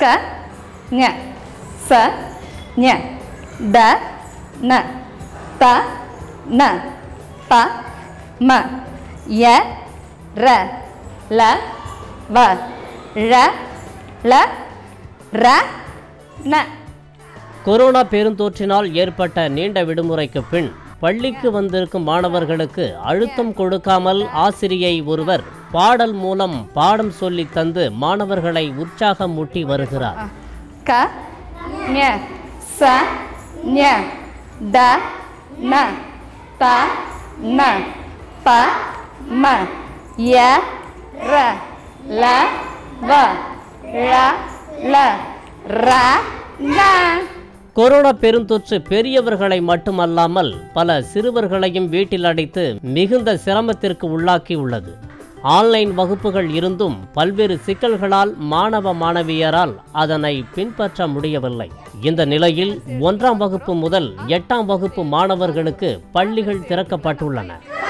க ஞ ச ஞ த ந த ந ப ம ய ர ல வ ழ ல ர ந கொரோனா பெருந்தொற்றினால் ஏற்பட்ட நீண்ட விடுமுறைக்கு பின் பள்ளிக்கு வந்திருக்கும் மாணவர்களுக்கு அழுத்தம் கொடுக்காமல் ஆசிரியை ஒருவர் பாடல் மூலம் பாடம் சொல்லித் தந்து மாணவர்களை உற்சாகம் ஊட்டி வருகிறார் க ஞ ச ஞ த ந த ந ப ம ய ர ல வ ழ ல ர ந கொரோனா பெருந்தொற்று பெரியவர்களை மட்டுமல்லாமல் பல சிறுவர்களையும் வீட்டில் அடைத்து மிகுந்த சிரமத்திற்கு உள்ளாக்கியுள்ளது ஆன்லைன் வகுப்புகள் இருந்தும் பல்வேறு சிக்கல்களால் மாணவ மாணவியரால் அதனை பின்பற்ற முடியவில்லை இந்த நிலையில் ஒன்றாம் வகுப்பு முதல் எட்டாம் வகுப்பு மாணவர்களுக்கு பள்ளிகள் திறக்கப்பட்டுள்ளன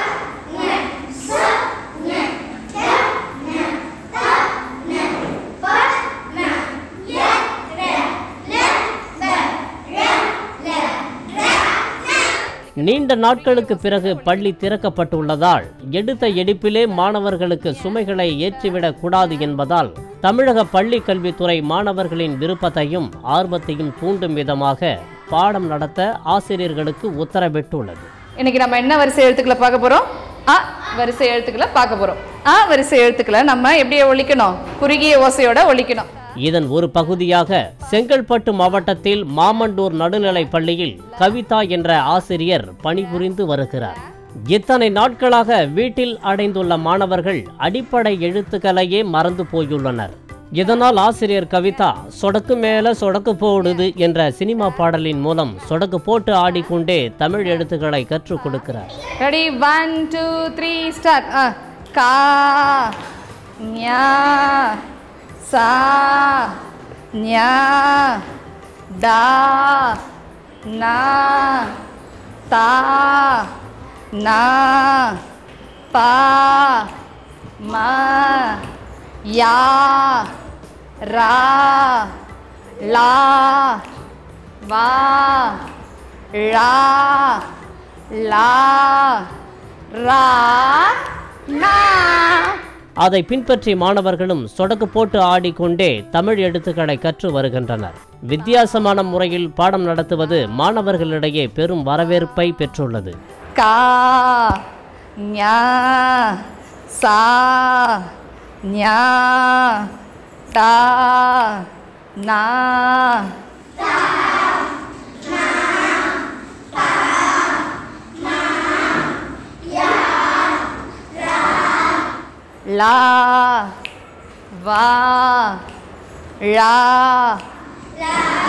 நீண்ட நாட்களுக்கு பிறகு பள்ளி திறக்கப்பட்டுள்ளதால் எடுத்த எடுப்பிலே மாணவர்களுக்கு சுமைகளை ஏற்றிவிடக் கூடாது என்பதால் தமிழக பள்ளி கல்வித்துறை மாணவர்களின் விருப்பத்தையும் ஆர்வத்தையும் தூண்டும் விதமாக பாடம் நடத்த ஆசிரியர்களுக்கு உத்தரவிட்டுள்ளது இன்னைக்கு நம்ம என்ன வரிசை எழுத்துக்களை பார்க்க போறோம் அ வரிசை எழுத்துக்களை பார்க்க போறோம் அ வரிசை எழுத்துக்களை நம்ம எப்படியே ஒழிக்கணும் குறுகிய ஓசையோட ஒழிக்கணும் இதன் ஒரு பகுதியாக செங்கல்பட்டு மாவட்டத்தில் மாமண்டூர் நடுநிலைப் பள்ளியில் கவிதா என்ற ஆசிரியர் பணிபுரிந்து வருகிறார் இத்தனை நாட்களாக வீட்டில் அடைந்துள்ள மாணவர்கள் அடிப்படை எழுத்துக்களையே மறந்து போயுள்ளனர் இதனால் ஆசிரியர் கவிதா சொடக்கு மேல சொடக்கு போடுது என்ற சினிமா பாடலின் மூலம் சொடக்கு போட்டு ஆடிக்கொண்டே தமிழ் எழுத்துக்களை கற்றுக் கொடுக்கிறார் ready one two three start ஆ கா ஞா சா ஞா டா நா தா நா பா ம யா ரா லா வா ழா லா ரா நா அதை பின்பற்றி மாணவர்களும் சொடக்கு போட்டு ஆடிக்கொண்டே தமிழ் எழுத்துக்களை கற்று வருகின்றனர் வித்தியாசமான முறையில் பாடம் நடத்துவது மாணவர்களிடையே பெரும் வரவேற்பை பெற்றுள்ளது கா ஞா சா ஞா டா நா லா வா ழா